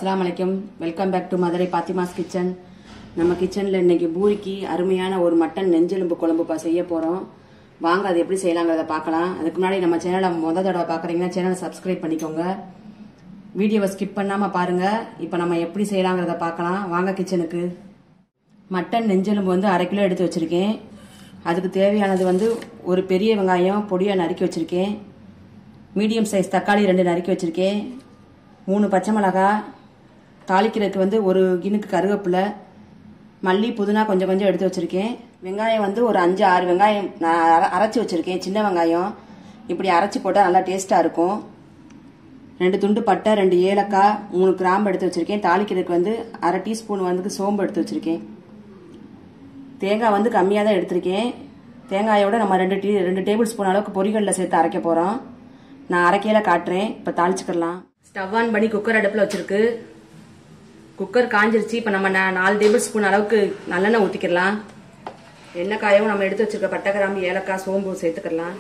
அஸ்ஸலாமு அலைக்கும் welcome back to Madurai Fathima's kitchen நம்ம கிச்சனில் இன்னைக்கு பூரிக்கு அருமையான ஒரு மட்டன் நெஞ்செலும்பு குழம்பு பா செய்ய போகிறோம் வாங்க அது எப்படி செய்யலாங்கிறத பார்க்கலாம் அதுக்கு முன்னாடி நம்ம சேனலை முத தடவை பார்க்குறீங்கன்னா சேனலை சப்ஸ்கிரைப் பண்ணிக்கோங்க வீடியோவை ஸ்கிப் பண்ணாமல் பாருங்கள் இப்போ நம்ம எப்படி செய்யலாங்கிறத பார்க்கலாம் வாங்க கிச்சனுக்கு மட்டன் நெஞ்செலும்பு வந்து அரை கிலோ எடுத்து வச்சுருக்கேன் அதுக்கு தேவையானது வந்து ஒரு பெரிய வெங்காயம் பொடியாக நறுக்கி வச்சுருக்கேன் மீடியம் சைஸ் தக்காளி ரெண்டு நறுக்கி வச்சுருக்கேன் மூணு பச்சை மிளகா தாளிக்கிறதுக்கு வந்து ஒரு கிணுக்கு கருவேப்பிலை மல்லி புதினா கொஞ்சம் கொஞ்சம் எடுத்து வச்சுருக்கேன் வெங்காயம் வந்து ஒரு அஞ்சு ஆறு வெங்காயம் நான் அர- அரைச்சி வச்சுருக்கேன் சின்ன வெங்காயம் இப்படி அரைச்சி போட்டால் நல்லா டேஸ்ட்டாக இருக்கும் ரெண்டு துண்டு பட்டை ரெண்டு ஏலக்காய் மூணு கிராம்பு எடுத்து வச்சுருக்கேன் தாளிக்கிறதுக்கு வந்து அரை டீஸ்பூன் வந்து சோம்பு எடுத்து வச்சுருக்கேன் தேங்காய் வந்து கம்மியாக தான் எடுத்திருக்கேன் தேங்காயோட நம்ம ரெண்டு டீ ரெண்டு டேபிள் ஸ்பூன் அளவுக்கு பொரிகளில் சேர்த்து அரைக்க போகிறோம் நான் அரைக்கையில காட்டுறேன் இப்போ தாளிச்சுக்கலாம் ஸ்டவ் ஆன் பண்ணி குக்கர் அடுப்பில் வச்சிருக்கு குக்கர் காஞ்சிருச்சு இப்போ நம்ம நா- நாலு டேபிள் ஸ்பூன் அளவுக்கு நல்லெண்ணெய் ஊற்றிக்கிடலாம் எண்ணெய் காயவும் நம்ம எடுத்து வச்சிருக்க பட்டை கிராம்பு ஏலக்காய் சோம்பு சேர்த்துக்கலாம்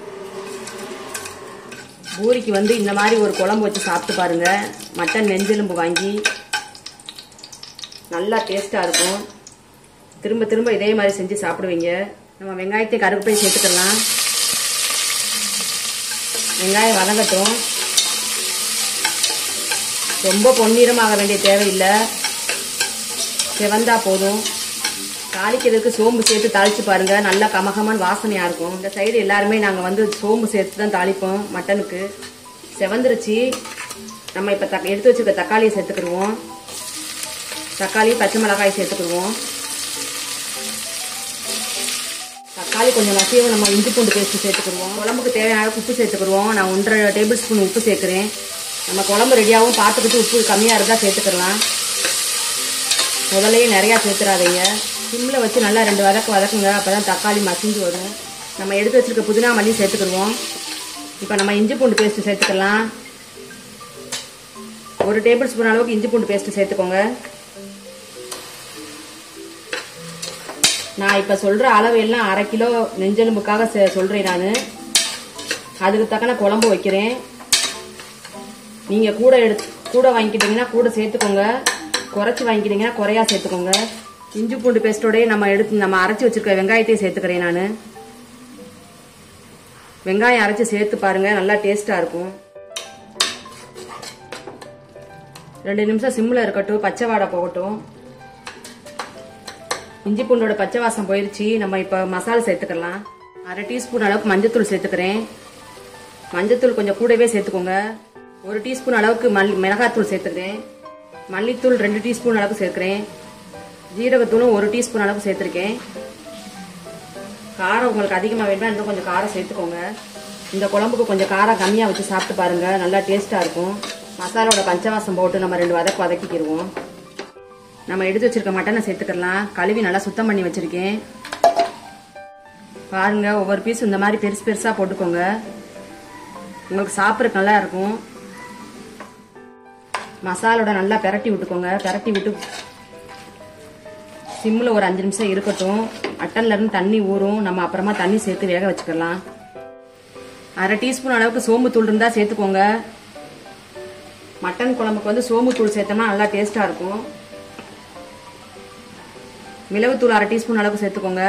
பூரிக்கு வந்து இந்த மாதிரி ஒரு குழம்பு வச்சு சாப்பிட்டு பாருங்க மட்டன் நெஞ்செலும்பு வாங்கி நல்லா டேஸ்ட்டாக இருக்கும் திரும்ப திரும்ப இதே மாதிரி செஞ்சு சாப்பிடுவீங்க நம்ம வெங்காயத்தை கருவேப்பிலையும் சேர்த்துக்கலாம் வெங்காயம் வதங்கட்டும் ரொம்ப பொன்னிறமாக வேண்டிய தேவையில்லை செவந்தா போதும் தாளிக்கிறதுக்கு சோம்பு சேர்த்து தாளிச்சு பாருங்க நல்லா கமகமான வாசனையா இருக்கும் இந்த சைடு எல்லாருமே நாங்க வந்து சோம்பு சேர்த்து தான் தாளிப்போம் மட்டனுக்கு செவந்துருச்சு நம்ம இப்ப தக்க- எடுத்து வச்சிருக்க தக்காளியை சேர்த்துக்கிடுவோம் தக்காளி பச்சை மிளகாய் சேர்த்துக்கிடுவோம் தக்காளி கொஞ்சம் மசியவும் நம்ம இஞ்சி பூண்டு பேஸ்ட் சேர்த்துக்கிடுவோம் குழம்புக்கு தேவையான அளவுக்கு உப்பு சேர்த்துக்கிடுவோம் நான் ஒன்றரை டேபிள் ஸ்பூன் உப்பு சேர்க்குறேன் நம்ம குழம்பு ரெடியாகவும் பார்த்துக்கிட்டு உப்பு கம்மியாக இருந்தால் சேர்த்துக்கிடலாம் முதல்லயே நிறையா சேர்த்துறாதீங்க சிம்மில் வச்சு நல்லா ரெண்டு வதக்கு வதக்குங்க அப்போ தான் தக்காளி மசிஞ்சு வரும் நம்ம எடுத்து வச்சிருக்க புதினா மல்லி சேர்த்துக்கிடுவோம் இப்போ நம்ம இஞ்சி பூண்டு பேஸ்ட் சேர்த்துக்கலாம் ஒரு டேபிள் ஸ்பூன் அளவுக்கு இஞ்சி பூண்டு பேஸ்ட் சேர்த்துக்கோங்க நான் இப்போ சொல்கிற அளவு எல்லாம் அரை கிலோ நெஞ்செலும்புக்காக செ- சொல்றேன் நான் அதுக்கு தக்கன குழம்பு வைக்கிறேன் நீங்கள் கூட எடுத்து கூட வாங்கிக்கிட்டீங்கன்னா கூட சேர்த்துக்கோங்க குறைச்சி வாங்கிக்கிட்டீங்கன்னா குறையா சேர்த்துக்கோங்க இஞ்சி பூண்டு பேஸ்டோடய நம்ம எடுத்து நம்ம அரைச்சி வச்சிருக்க வெங்காயத்தையும் சேர்த்துக்கிறேன் நான் வெங்காயம் அரைச்சி சேர்த்து பாருங்க நல்லா டேஸ்டா இருக்கும் ரெண்டு நிமிஷம் சிம்மில் இருக்கட்டும் பச்சை வாடை போகட்டும் இஞ்சி பூண்டோட பச்சை வாசம் போயிருச்சு நம்ம இப்போ மசாலா சேர்த்துக்கலாம் அரை டீஸ்பூன் அளவுக்கு மஞ்சத்தூள் சேர்த்துக்கிறேன் மஞ்சத்தூள் கொஞ்சம் கூடவே சேர்த்துக்கோங்க ஒரு டீஸ்பூன் அளவுக்கு மல் மிளகாத்தூள் சேர்த்துக்கிறேன் மல்லித்தூள் ரெண்டு டீஸ்பூன் அளவுக்கு சேர்க்கிறேன் ஜீரகத்தூளும் ஒரு டீஸ்பூன் அளவுக்கு சேர்த்துருக்கேன் காரம் உங்களுக்கு அதிகமாக வேணும்னா இன்னும் கொஞ்சம் காரம் சேர்த்துக்கோங்க இந்த குழம்புக்கு கொஞ்சம் காரம் கம்மியாக வச்சு சாப்பிட்டு பாருங்க நல்லா டேஸ்ட்டாக இருக்கும் மசாலாவோட பஞ்சவாசம் போட்டு நம்ம ரெண்டு வதக்கு வதக்கிக்கிடுவோம் நம்ம எடுத்து வச்சிருக்க மட்டனை சேர்த்துக்கலாம் கழுவி நல்லா சுத்தம் பண்ணி வச்சிருக்கேன் பாருங்க ஒவ்வொரு பீஸ் இந்த மாதிரி பெருசு பெருசா போட்டுக்கோங்க உங்களுக்கு சாப்பிட்றதுக்கு நல்லா இருக்கும் மசாலோட நல்லா பெரட்டி விட்டுக்கோங்க பெரட்டி விட்டு சிம்மில் ஒரு அஞ்சு நிமிஷம் இருக்கட்டும் மட்டன்ல இருந்து தண்ணி ஊறும் நம்ம அப்புறமா தண்ணி சேர்த்து வேக வச்சுக்கலாம் அரை டீஸ்பூன் அளவுக்கு சோம்பு தூள் இருந்தா சேர்த்துக்கோங்க மட்டன் குழம்புக்கு வந்து சோம்பு தூள் சேர்த்தோம்னா நல்லா டேஸ்டா இருக்கும் மிளகுத்தூள் அரை டீஸ்பூன் அளவுக்கு சேர்த்துக்கோங்க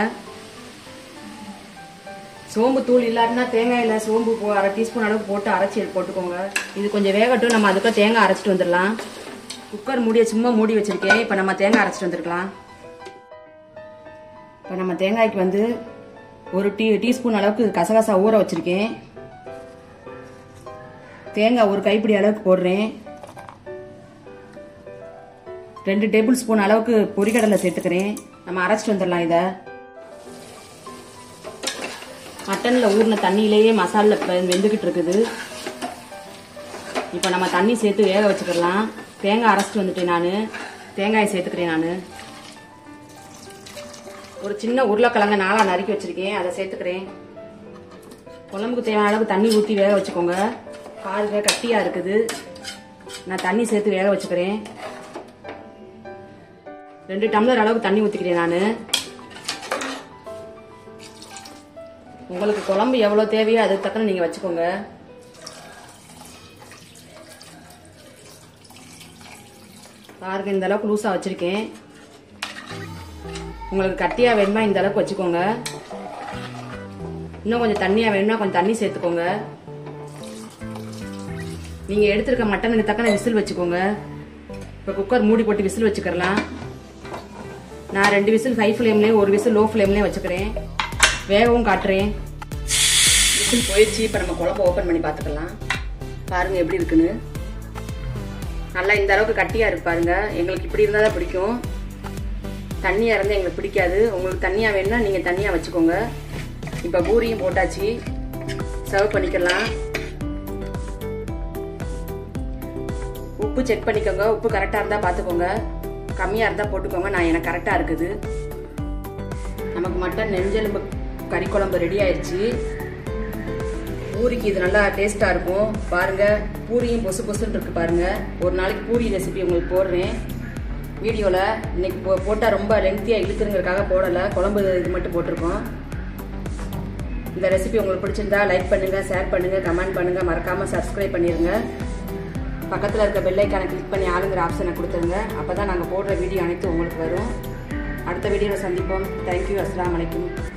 சோம்பு தூள் இல்லாட்டினா தேங்காயில் சோம்பு போ அரை டீஸ்பூன் அளவுக்கு போட்டு அரைச்சி போட்டுக்கோங்க இது கொஞ்சம் வேகட்டும் நம்ம அதுக்கு தேங்காய் அரைச்சிட்டு வந்துடலாம் குக்கர் மூடிய சும்மா மூடி வச்சிருக்கேன் இப்போ நம்ம தேங்காய் அரைச்சிட்டு வந்துருக்கலாம் இப்போ நம்ம தேங்காய்க்கு வந்து ஒரு டீ டீஸ்பூன் அளவுக்கு கசகசா ஊற வச்சிருக்கேன் தேங்காய் ஒரு கைப்பிடி அளவுக்கு போடுறேன் ரெண்டு டேபிள் ஸ்பூன் அளவுக்கு பொரிகடலை சேர்த்துக்கிறேன் நம்ம அரைச்சிட்டு வந்துடலாம் இதை மட்டனில் ஊறின தண்ணியிலேயே மசாலில் வெந்துக்கிட்டு இருக்குது இப்போ நம்ம தண்ணி சேர்த்து வேக வச்சுக்கலாம் தேங்காய் அரைச்சிட்டு வந்துட்டேன் நான் தேங்காயை சேர்த்துக்கிறேன் நான் ஒரு சின்ன உருளைக்கிழங்க நாளாக நறுக்கி வச்சிருக்கேன் அதை சேர்த்துக்கிறேன் குழம்புக்கு தேவையான அளவுக்கு தண்ணி ஊற்றி வேக வச்சுக்கோங்க பாருங்க கட்டியாக இருக்குது நான் தண்ணி சேர்த்து வேக வச்சுக்கிறேன் ரெண்டு டம்ளர் அளவுக்கு தண்ணி ஊற்றிக்கிறேன் நான் உங்களுக்கு குழம்பு எவ்வளோ தேவையோ அதுக்கு தக்கன நீங்கள் வச்சுக்கோங்க பாருங்க இந்த அளவுக்கு லூஸா வச்சிருக்கேன் உங்களுக்கு கட்டியா வேணுமா இந்த அளவுக்கு வச்சுக்கோங்க இன்னும் கொஞ்சம் தண்ணியா வேணும்னா கொஞ்சம் தண்ணி சேர்த்துக்கோங்க நீங்க எடுத்திருக்க மட்டனுக்கு தக்கன விசில் வச்சுக்கோங்க இப்போ குக்கர் மூடி போட்டு விசில் வச்சுக்கிறலாம் நான் ரெண்டு விசில் ஹை ஃப்ளேம்லேயும் ஒரு விசில் லோ ஃப்ளேம்லேயும் வச்சுக்கிறேன் வேகவும் காட்டுறேன் விசில் போயிடுச்சு இப்போ நம்ம குழம்பு ஓப்பன் பண்ணி பார்த்துக்கலாம் பாருங்க எப்படி இருக்குன்னு நல்லா இந்த அளவுக்கு கட்டியா இருக்கு பாருங்க எங்களுக்கு இப்படி இருந்தால் தான் பிடிக்கும் தண்ணியா இருந்தால் எங்களுக்கு பிடிக்காது உங்களுக்கு தண்ணியா வேணும்னா நீங்க தண்ணியா வச்சுக்கோங்க இப்போ பூரியும் போட்டாச்சு சர்வ் பண்ணிக்கலாம் உப்பு செக் பண்ணிக்கோங்க உப்பு கரெக்டாக இருந்தால் பார்த்துக்கோங்க கம்மியாக இருந்தால் போட்டுக்கோங்க நான் எனக்கு கரெக்டாக இருக்குது நமக்கு மட்டன் நெஞ்செலும்பு கறி குழம்பு ரெடி ஆயிடுச்சு பூரிக்கு இது நல்லா டேஸ்ட்டாக இருக்கும் பாருங்க பூரியும் பொசு பொசுன்னு இருக்கு பாருங்க ஒரு நாளைக்கு பூரி ரெசிபி உங்களுக்கு போடுறேன் வீடியோவில் இன்னைக்கு போ போட்டால் ரொம்ப லெங்க்த்தியாக இழுக்குறதுக்காக போடலை குழம்பு இது மட்டும் போட்டிருக்கோம் இந்த ரெசிபி உங்களுக்கு பிடிச்சிருந்தா லைக் பண்ணுங்க ஷேர் பண்ணுங்க கமெண்ட் பண்ணுங்க மறக்காம சப்ஸ்கிரைப் பண்ணிருங்க பக்கத்தில் இருக்க பெல்லைக்கான கிளிக் பண்ணி ஆளுங்கிற ஆப்ஷனை கொடுத்துருங்க அப்போ தான் நாங்கள் போடுற வீடியோ அனைத்தும் உங்களுக்கு வரும் அடுத்த வீடியோவில் சந்திப்போம் தேங்க்யூ அஸ்லாம் வலைக்கும்